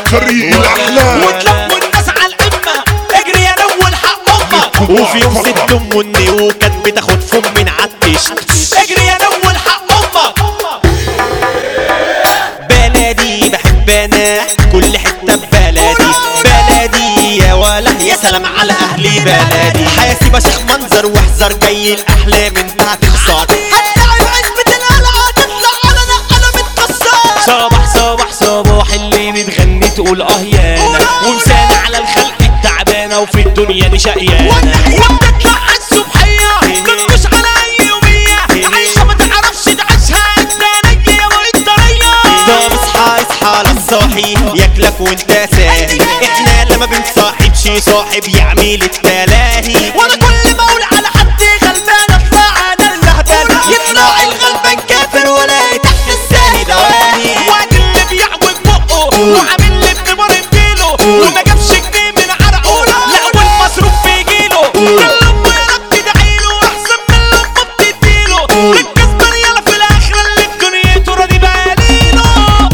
فريق الاحلام وتلموا الناس على القمة اجري يا نول حق امك وفي يوم ست ام النيو كانت بتاخد فم من عالتشت اجري يا نول حق امك بلدي بحب انا كل حته ببلدي بلدي يا ولا يا سلام على اهلي بلدي حاسب اشيخ منظر واحذر جاي الاحلام انت هتخسر هتلاعب عزبة القلعة تطلع على نقلة متكسر صباح صباح صباح اللي بتغني تقول اه يانا ومسانة على الخلق التعبانة وفي الدنيا دي شقيانة وبتطلع على الصبحية تنكش على اي يومية عايشة ما تعرفش تعيشها انت نية وانت رية طب اصحى اصحى للصاحي ياكلك وانت ساهي احنا لما بنصاحبش صاحب يعمل التلاهي وانا كل ما اقول على حد غلبان اطلع انا اللهبان يطلع الغلبان كافر ولا تحت الساهي دواهي وقت اللي بيعوج بقه وعامل لي ابن مريم كيلو وما جابش جنيه من عرقه لا والمصروف بيجيله كل امه يا رب تدعيله احسن من اللي امه بتديله الكسبان يلا في الاخر اللي دنيته راضي بقليله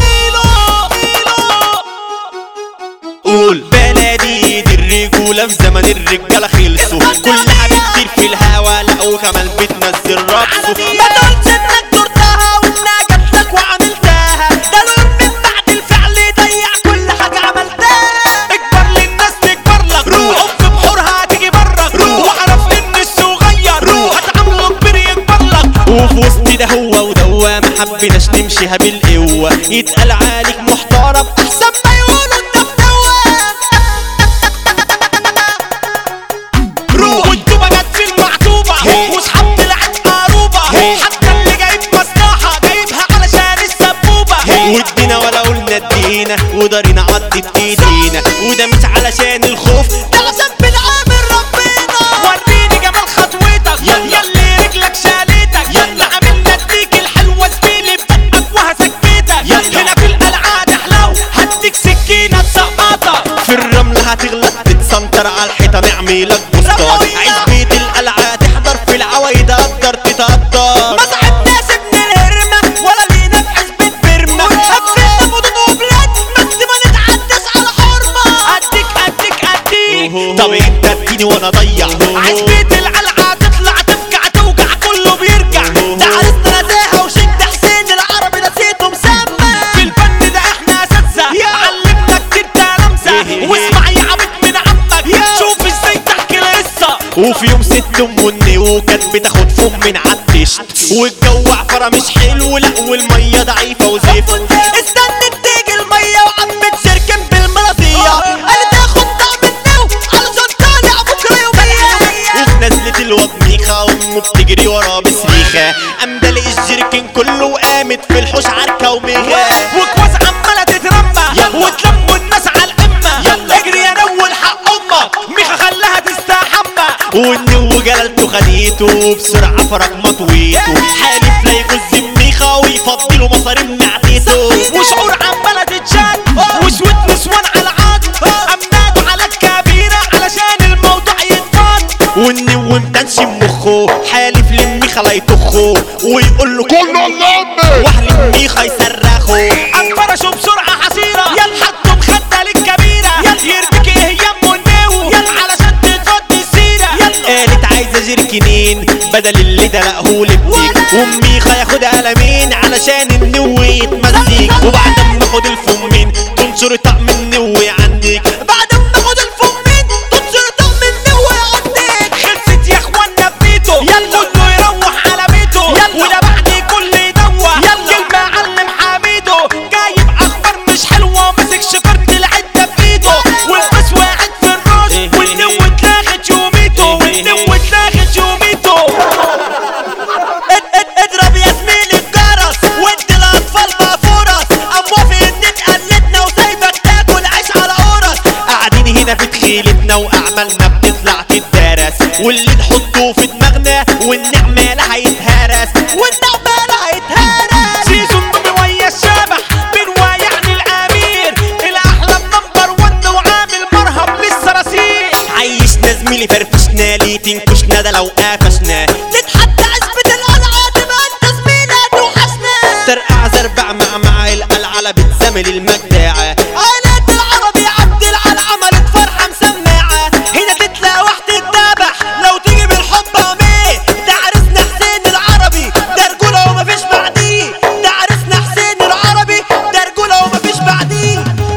قول بلدي دي الرجولة في زمن الرجالة خلصوا كلها بتطير في الهوا لا وكمان بتنزل رقصه ما تقولش انك زرتها وانها جاتلك وعملتها ده لون من بعد الفعل ضيع كل حاجة عملتها اكبر للناس تكبر لك روح في بحورها هتيجي برك روح واعرف ان الصغير روح هتعامله كبير يكبر لك وفي وسط ده هو ودوا ما حبيناش نمشيها بالقوة يتقال عليك محترم احسن ما يقولوا انت مدوى روح والتوبة جت في المعتوبة واصحاب طلعت قروبة حتى اللي جايب مصلحة جايبها علشان السبوبة وادينا ولا قلنا ادينا ودارينا عدت ايدينا وده مش علشان الخوف ده عشان بنعامل ربنا وريني جمال خطوتك يلا. يلي رجلك شالتك يلا. عملنا اديك الحلوة زميلي بدقك وهسكتك يلا. هنا في القلعة تحلو هديك سكينة تسقطك في الرمل هتغلط تتسنطر على الحيطة نعملك بوستات رموية. عزبة القلعة تحضر في العوايد قدر تتقدر ما صاحبناش ابن الهرمة ولا لينا في حزب فيرما قفلنا مدن وبلاد بس ما نتعداش على حرمة اديك اديك اديك طب انت اديني وانا اضيع عزبة القلعة تطلع تفكع توجع كله بيرجع ده عرسنا نزاهة وشد حسين العربي نسيته مسمى في الفن ده احنا اساتذة علمنا كتير تلامذة واسمع يا عبيط من عمك شوف ازاي تحكي القصة وفي يوم ست ام النيو كانت بتاخد فم من عالتشت والجو عفرة مش حلو لا والمية ضعيفة وزفت استنى تيجي المية وعمت سركن بالمرضية قالت تاخد طعم النو علشان طالع بكرة يومية وفي نزلة الواد ميخا امه بتجري وراه بسريخة قام دلق الجركن كله وقامت في الحوش عركة وميغا وكواز عمالة تترمى يلا. وتلموا الناس على القمة يلا. اجري يا نول حق امك ميخا خلاها تستحمى والنو جلالته خديته بسرعة فرج مطويته حالف لا يجوز ميخا ويفضله مصاري معدته وشعور عمالة تتشد وشوت نسوان على عاد امناته على الكبيرة علشان الموضوع يتفض والنو متنش مخه حالف لميخا لا يطخه ويقول له كله اللمة واهل ميخا يصرخه انفرشوا بسرعة حصيرة يلا حطوا مخدة للكبيرة يرميك ايه يمه النو علشان تتفضي السيرة قالت عايزة جركنين بدل اللي دلقه لبتيك وميخا ياخد قلمين علشان النو يتمزيك وبعد ما اخد الفمين تنشر طعم النو عندك بعد ما اخد الفمين تنشر طعم النو عندك خلصت يا اخوانا بنيته يلا كله يروح على بيته يلا وده بعد كل يدوه يلا كلمة علم حميده جايب اخبار مش حلوة ماسك شجرة العدة بايده والبس واحد في الراس والنو اتلاغت يوميته والنو اتلاغت يوميته اد- اد- اضرب يا زميلي بجرس وادي الاطفال بقى فرص قام وافق ان اتقلدنا وسايبك تاكل عيش على قرص قاعدين هنا في تخيلتنا واعمالنا بتطلع تدرس واللي نحطه في دماغنا والنعمة لا هيتهرس والنعمة لا هيتهرس سيزون نومي ويا الشبح بنوا يعني الامير الاحلام نمبر ون وعامل مرهم للصراصير عيشنا زميلي فرفشنا ليه تنكشنا ده لو قفشنا تتحدى عزبة القلعة تبقى انت زميلة توحشنا ترقع زربع مع مع القلعة بتزامل المجدعة عينات العرب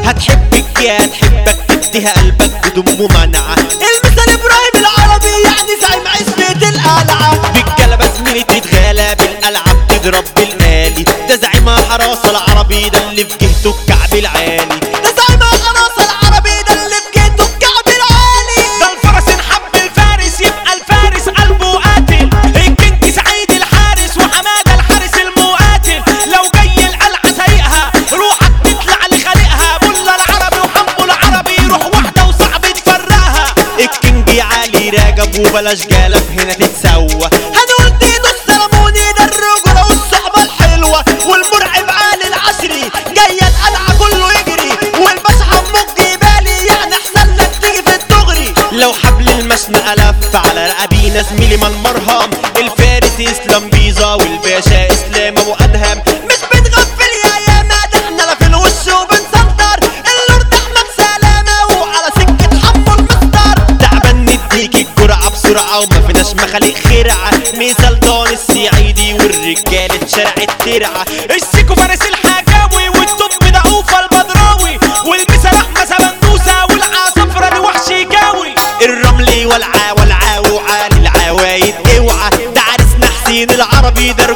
هتحبك يا هتحبك تديها قلبك بدم منعة المثل ابراهيم العربي يعني زعيم عزبة القلعة بالجلبة زميلي تتغالى بالقلعة بتضرب بالآلي ده زعيمها حراسة العربي ده اللي في جهته الكعب العالي ده زعيم خلاص العربي ده اللي في جيته الكعب العالي ده الفرس نحب الفارس يبقى الفارس قلبه قاتل الكينج سعيد الحارس وحماده الحارس المقاتل لو جاي القلعه سايقها روحك تطلع لخالقها بلا العربي وحمو العربي روح واحده وصعب تفرقها الكينج علي راجب وبلاش جالب هنا تتسوى هنقول دينو السلموني ده الرجولة والصحبة الحلوة والمرعب علي العشري جاية القلعة كله يجري والباشا حموك جبالي يعني احسن لك تيجي في الدغري لو حبل المشنقة لف على رقبينا زميلي من مرهم الفارس اسلام بيزا والباشا اسلام ابو ادهم مش بتغفل يا ياما ده احنا لا في الوش وبنسنطر اللورد احمد سلامة وعلى سكة حمو المسطر تعبان نديك الجرعة بسرعة وما فيناش مخالق خرعة مثال دون السعيدي والرجالة شارع الترعة السيكو فارس الحجاوي والطب ده اوفى البدراوي والمسا رحمة سبندوسة والعصفرة الوحشي جاوي الرملي والعا والعا وعالي العوايد اوعى ده عرسنا حسين العربي ده